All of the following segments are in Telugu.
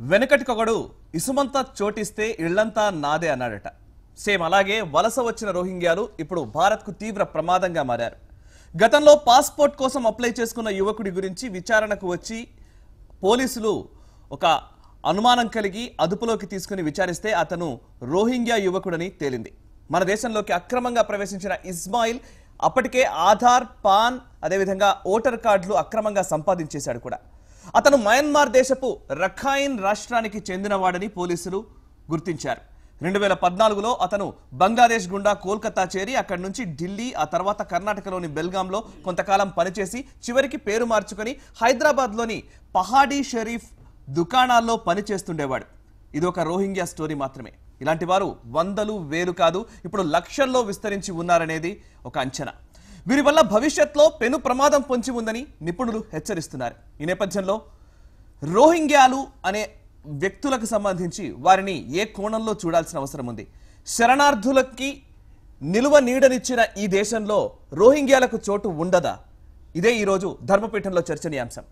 వెనకటికొకడు ఇసుమంతా చోటిస్తే ఇళ్లంతా నాదే అన్నాడట సేమ్ అలాగే వలస వచ్చిన రోహింగ్యాలు ఇప్పుడు భారత్కు తీవ్ర ప్రమాదంగా మారారు గతంలో పాస్పోర్ట్ కోసం అప్లై చేసుకున్న యువకుడి గురించి విచారణకు వచ్చి పోలీసులు ఒక అనుమానం కలిగి అదుపులోకి తీసుకుని విచారిస్తే అతను రోహింగ్యా యువకుడని తేలింది మన దేశంలోకి అక్రమంగా ప్రవేశించిన ఇస్మాయిల్ అప్పటికే ఆధార్ పాన్ అదేవిధంగా ఓటర్ కార్డులు అక్రమంగా సంపాదించేశాడు కూడా అతను మయన్మార్ దేశపు రఖాయిన్ రాష్ట్రానికి చెందినవాడని పోలీసులు గుర్తించారు రెండు వేల పద్నాలుగులో అతను బంగ్లాదేశ్ గుండా కోల్కతా చేరి అక్కడి నుంచి ఢిల్లీ ఆ తర్వాత కర్ణాటకలోని బెల్గాంలో కొంతకాలం పనిచేసి చివరికి పేరు మార్చుకొని హైదరాబాద్లోని పహాడీ షరీఫ్ దుకాణాల్లో పనిచేస్తుండేవాడు ఇది ఒక రోహింగ్యా స్టోరీ మాత్రమే ఇలాంటి వారు వందలు వేలు కాదు ఇప్పుడు లక్షల్లో విస్తరించి ఉన్నారనేది ఒక అంచనా వీరి వల్ల భవిష్యత్లో పెను ప్రమాదం పొంచి ఉందని నిపుణులు హెచ్చరిస్తున్నారు ఈ నేపథ్యంలో రోహింగ్యాలు అనే వ్యక్తులకు సంబంధించి వారిని ఏ కోణంలో చూడాల్సిన అవసరం ఉంది శరణార్థులకి నిలువ నీడనిచ్చిన ఈ దేశంలో రోహింగ్యాలకు చోటు ఉండదా ఇదే ఈరోజు ధర్మపీఠంలో చర్చనీయాంశం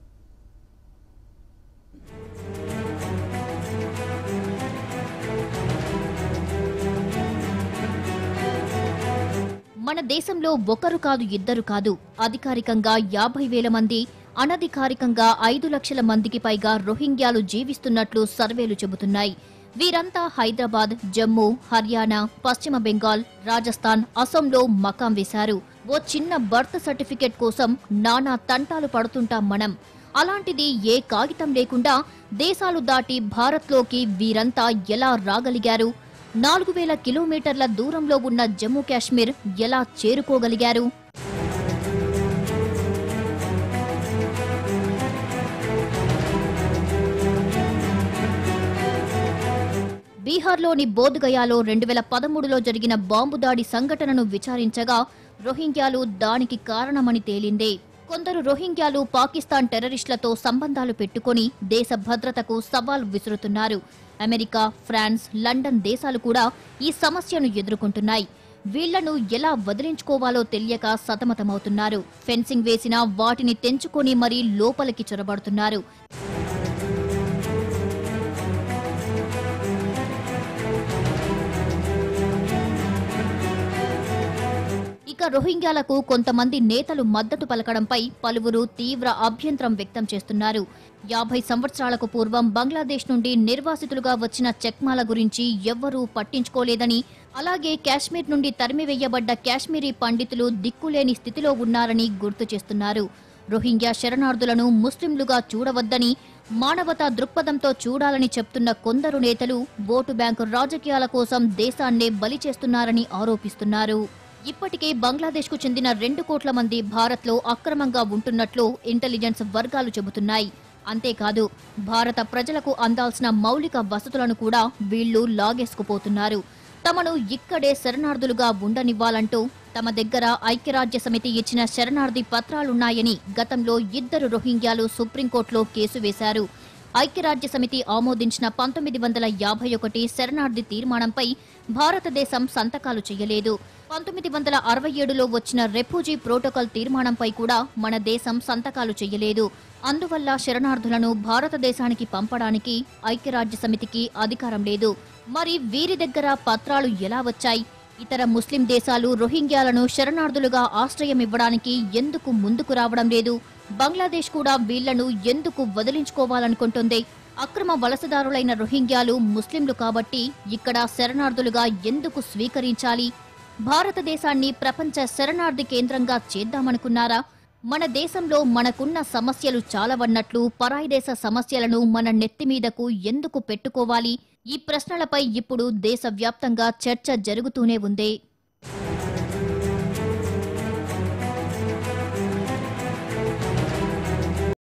మన దేశంలో ఒకరు కాదు ఇద్దరు కాదు అధికారికంగా యాభై వేల మంది అనధికారికంగా ఐదు లక్షల మందికి పైగా రోహింగ్యాలు జీవిస్తున్నట్లు సర్వేలు చెబుతున్నాయి వీరంతా హైదరాబాద్ జమ్మూ హర్యానా పశ్చిమ బెంగాల్ రాజస్థాన్ అసోంలో మకాం వేశారు ఓ చిన్న బర్త్ సర్టిఫికెట్ కోసం నానా తంటాలు పడుతుంటాం మనం అలాంటిది ఏ కాగితం లేకుండా దేశాలు దాటి భారత్లోకి వీరంతా ఎలా రాగలిగారు నాలుగు వేల కిలోమీటర్ల దూరంలో ఉన్న జమ్మూ కాశ్మీర్ ఎలా చేరుకోగలిగారు బీహార్లోని బోధ్గయాలో రెండు వేల పదమూడులో జరిగిన బాంబు దాడి సంఘటనను విచారించగా రోహింగ్యాలు దానికి కారణమని తేలిందే కొందరు రోహింగ్యాలు పాకిస్తాన్ టెర్రరిస్టులతో సంబంధాలు పెట్టుకొని దేశ భద్రతకు సవాల్ విసురుతున్నారు అమెరికా ఫ్రాన్స్ లండన్ దేశాలు కూడా ఈ సమస్యను ఎదుర్కొంటున్నాయి వీళ్లను ఎలా వదిలించుకోవాలో తెలియక సతమతమవుతున్నారు ఫెన్సింగ్ వేసినా వాటిని తెంచుకొని మరీ లోపలికి చొరబడుతున్నారు ఇక రోహింగ్యాలకు కొంతమంది నేతలు మద్దతు పలకడంపై పలువురు తీవ్ర అభ్యంతరం వ్యక్తం చేస్తున్నారు యాభై సంవత్సరాలకు పూర్వం బంగ్లాదేశ్ నుండి నిర్వాసితులుగా వచ్చిన చెక్మాల గురించి ఎవ్వరూ పట్టించుకోలేదని అలాగే కాశ్మీర్ నుండి తరిమివేయబడ్డ కాశ్మీరీ పండితులు దిక్కులేని స్థితిలో ఉన్నారని గుర్తు చేస్తున్నారు రోహింగ్యా శరణార్థులను ముస్లింలుగా చూడవద్దని మానవతా దృక్పథంతో చూడాలని చెప్తున్న కొందరు నేతలు ఓటు బ్యాంకు రాజకీయాల కోసం దేశాన్నే బలి చేస్తున్నారని ఆరోపిస్తున్నారు ఇప్పటికే బంగ్లాదేశ్కు చెందిన రెండు కోట్ల మంది భారత్లో అక్రమంగా ఉంటున్నట్లు ఇంటెలిజెన్స్ వర్గాలు చెబుతున్నాయి అంతేకాదు భారత ప్రజలకు అందాల్సిన మౌలిక వసతులను కూడా వీళ్లు లాగేసుకుపోతున్నారు తమను ఇక్కడే శరణార్థులుగా ఉండనివ్వాలంటూ తమ దగ్గర ఐక్యరాజ్య సమితి ఇచ్చిన శరణార్థి పత్రాలున్నాయని గతంలో ఇద్దరు రోహింగ్యాలు సుప్రీంకోర్టులో కేసు వేశారు ఐక్యరాజ్య సమితి ఆమోదించిన పంతొమ్మిది వందల యాభై ఒకటి శరణార్థి తీర్మానంపై భారతదేశం సంతకాలు చేయలేదు పంతొమ్మిది వందల అరవై ఏడులో వచ్చిన రెఫ్యూజీ ప్రోటోకాల్ తీర్మానంపై కూడా మన దేశం సంతకాలు చేయలేదు అందువల్ల శరణార్థులను భారతదేశానికి పంపడానికి ఐక్యరాజ్య సమితికి అధికారం లేదు మరి వీరి దగ్గర పత్రాలు ఎలా వచ్చాయి ఇతర ముస్లిం దేశాలు రోహింగ్యాలను శరణార్థులుగా ఆశ్రయం ఇవ్వడానికి ఎందుకు ముందుకు రావడం లేదు బంగ్లాదేశ్ కూడా వీళ్లను ఎందుకు వదిలించుకోవాలనుకుంటుంది అక్రమ వలసదారులైన రోహింగ్యాలు ముస్లింలు కాబట్టి ఇక్కడ శరణార్థులుగా ఎందుకు స్వీకరించాలి భారతదేశాన్ని ప్రపంచ శరణార్థి కేంద్రంగా చేద్దామనుకున్నారా మన దేశంలో మనకున్న సమస్యలు చాలవన్నట్లు పరాయి దేశ సమస్యలను మన నెత్తిమీదకు ఎందుకు పెట్టుకోవాలి ఈ ప్రశ్నలపై ఇప్పుడు దేశవ్యాప్తంగా చర్చ జరుగుతూనే ఉంది